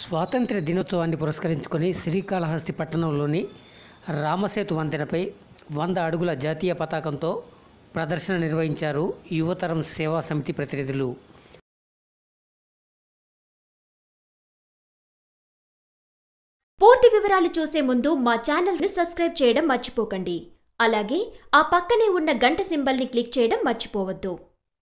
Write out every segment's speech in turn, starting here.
స్వాతంత్ర్య దినోత్సవాన్ని పురస్కరించుకొని శ్రీకాళహస్తి పట్టణంలోని రామసేతు వంతెనపై వంద అడుగుల జాతీయ పతాకంతో ప్రదర్శన నిర్వహించారు యువతరం సేవా సమితి ప్రతినిధులు పూర్తి వివరాలు చూసే ముందు మా ఛానల్ని సబ్స్క్రైబ్ చేయడం మర్చిపోకండి అలాగే ఆ పక్కనే ఉన్న గంట సింబల్ని క్లిక్ చేయడం మర్చిపోవద్దు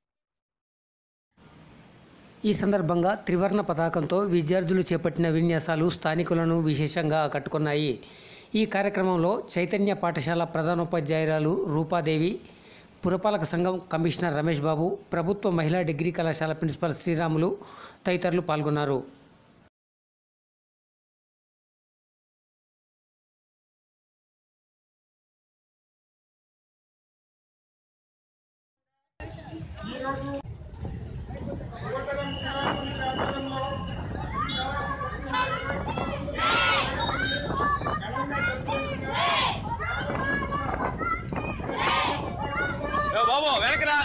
ఈ సందర్భంగా త్రివర్ణ పతాకంతో విద్యార్థులు చేపట్టిన విన్యాసాలు స్థానికులను విశేషంగా ఆకట్టుకున్నాయి ఈ కార్యక్రమంలో చైతన్య పాఠశాల ప్రధానోపాధ్యాయురాలు రూపాదేవి పురపాలక సంఘం కమిషనర్ రమేష్ బాబు ప్రభుత్వ మహిళా డిగ్రీ కళాశాల ప్రిన్సిపల్ శ్రీరాములు తదితరులు పాల్గొన్నారు ఏ బాబు వెనకరా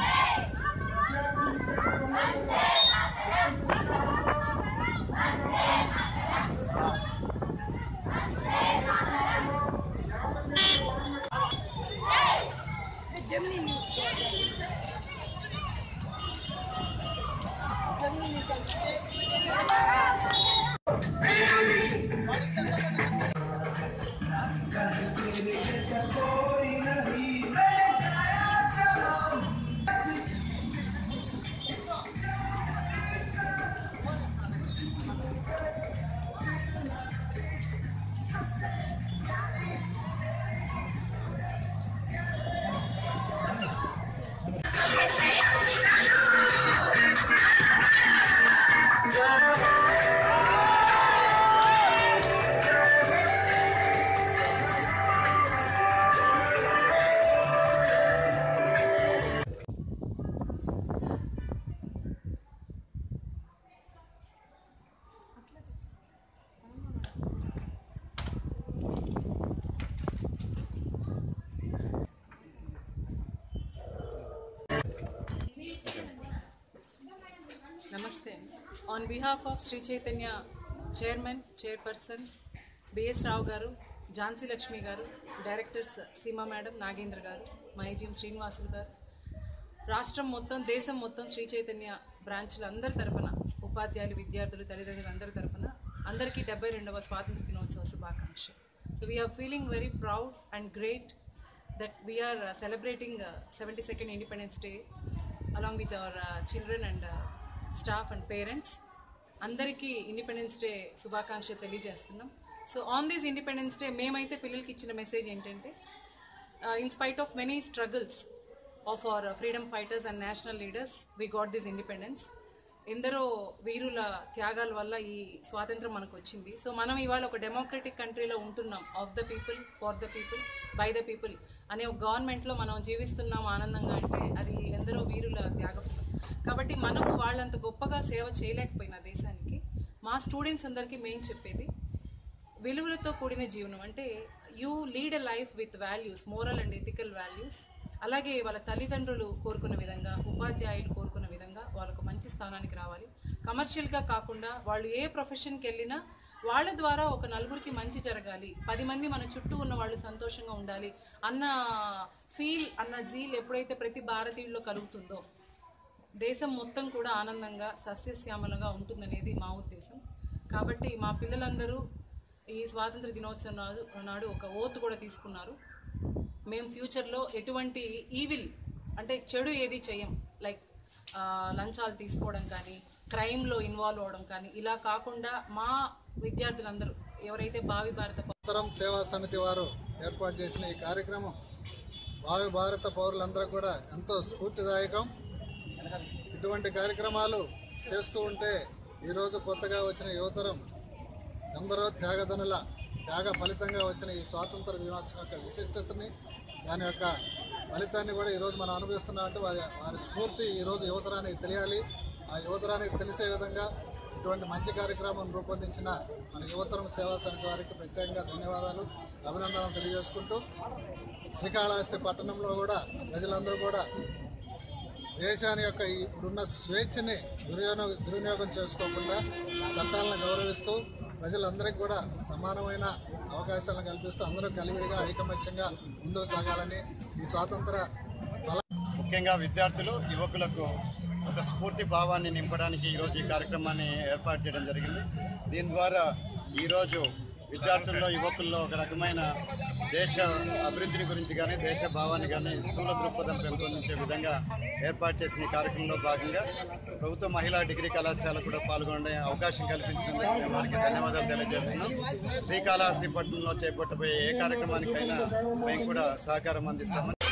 నమస్తే on behalf of Shri Chaitanya chairman chairperson BS Rao garu Jhansi Lakshmi గారు డైరెక్టర్స్ సీమా మేడం నాగేంద్ర గారు మైజీం శ్రీనివాసులు గారు రాష్ట్రం మొత్తం దేశం మొత్తం శ్రీ చైతన్య బ్రాంచ్లు అందరి తరపున ఉపాధ్యాయులు విద్యార్థులు తల్లిదండ్రులు అందరి తరపున అందరికీ డెబ్బై రెండవ స్వాతంత్ర దినోత్సవ శుభాకాంక్ష so we are feeling very proud and great that we are celebrating seventy second independence day along with our children and staff and parents అందరికీ ఇండిపెండెన్స్ డే శుభాకాంక్ష తెలియజేస్తున్నాం so on this independence day మేమైతే పిల్లలకి ఇచ్చిన మెసేజ్ ఏంటంటే in spite of many struggles of our freedom fighters and national leaders we got this independence ఎందరో వీరుల త్యాగాల వల్ల ఈ స్వాతంత్రం మనకు వచ్చింది సో మనం ఇవాళ ఒక డెమోక్రటిక్ కంట్రీలో ఉంటున్నాం of the people for the people by the people అనే ఒక గవర్నమెంట్లో మనం జీవిస్తున్నాం ఆనందంగా అంటే అది ఎందరో వీరుల త్యాగం కాబట్టి మనము వాళ్ళంత గొప్పగా సేవ చేయలేకపోయిన దేశానికి మా స్టూడెంట్స్ అందరికీ మేము చెప్పేది విలువలతో కూడిన జీవనం అంటే you lead a life with values moral and ethical values అలాగే వాళ్ళ తల్లిదండ్రులు కోరుకున్న విధంగా ఉపాధ్యాయులు కోరుకున్న విధంగా వాళ్ళకు మంచి స్థానానికి రావాలి కమర్షియల్గా కాకుండా వాళ్ళు ఏ ప్రొఫెషన్కి వెళ్ళినా వాళ్ళ ద్వారా ఒక నలుగురికి మంచి జరగాలి పది మంది మన చుట్టూ ఉన్న వాళ్ళు సంతోషంగా ఉండాలి అన్న ఫీల్ అన్న జీల్ ఎప్పుడైతే ప్రతి భారతీయుల్లో కలుగుతుందో దేశం మొత్తం కూడా ఆనందంగా సస్యశ్యామలంగా ఉంటుందనేది మా ఉద్దేశం కాబట్టి మా పిల్లలందరూ ఈ స్వాతంత్ర దినోత్సవం నాడు నాడు ఒక ఓత్ కూడా తీసుకున్నారు మేము ఫ్యూచర్లో ఎటువంటి ఈవిల్ అంటే చెడు ఏది చేయం లైక్ లంచాలు తీసుకోవడం కానీ క్రైమ్లో ఇన్వాల్వ్ అవ్వడం కానీ ఇలా కాకుండా మా విద్యార్థులందరూ ఎవరైతే భావి భారత ఉత్తరం సేవా సమితి వారు ఏర్పాటు చేసిన ఈ కార్యక్రమం భావి భారత పౌరులందరూ కూడా ఎంతో స్ఫూర్తిదాయకం ఇటువంటి కార్యక్రమాలు చేస్తూ ఉంటే ఈరోజు కొత్తగా వచ్చిన యువతరం ఎందరో త్యాగధనుల త్యాగ ఫలితంగా వచ్చిన ఈ స్వాతంత్ర దినోత్సవం యొక్క విశిష్టతని దాని యొక్క ఫలితాన్ని కూడా ఈరోజు మనం అనుభవిస్తున్నాం అంటే వారి వారి స్ఫూర్తి ఈరోజు యువతరానికి తెలియాలి ఆ యువతరానికి తెలిసే విధంగా ఇటువంటి మంచి కార్యక్రమం రూపొందించిన మన యువతరం సేవా సమితి వారికి ప్రత్యేకంగా ధన్యవాదాలు అభినందనలు తెలియజేసుకుంటూ శ్రీకాళహస్తి పట్టణంలో కూడా ప్రజలందరూ కూడా దేశాన్ని యొక్క ఇప్పుడున్న స్వేచ్ఛని దుర్వినియోగం దుర్వినియోగం చేసుకోకుండా చట్టాలను గౌరవిస్తూ ప్రజలందరికీ కూడా సమానమైన అవకాశాలను కల్పిస్తూ అందరూ కలివిడిగా ఐకమత్యంగా ముందుకు సాగాలని ఈ స్వాతంత్ర బల ముఖ్యంగా విద్యార్థులు యువకులకు ఒక స్ఫూర్తి భావాన్ని నింపడానికి ఈరోజు ఈ కార్యక్రమాన్ని ఏర్పాటు చేయడం జరిగింది దీని ద్వారా ఈరోజు విద్యార్థుల్లో యువకుల్లో ఒక రకమైన దేశ అభివృద్ధిని గురించి కానీ దేశ భావాన్ని కానీ స్థూల దృక్పథం పెంపొందించే విధంగా ఏర్పాటు చేసిన ఈ కార్యక్రమంలో భాగంగా ప్రభుత్వ మహిళా డిగ్రీ కళాశాల కూడా పాల్గొనే అవకాశం కల్పించినందుకు మేము వారికి ధన్యవాదాలు తెలియజేస్తున్నాం శ్రీకాళహస్తి పట్టణంలో చేపట్టబోయే ఏ కార్యక్రమానికైనా మేము కూడా సహకారం అందిస్తామని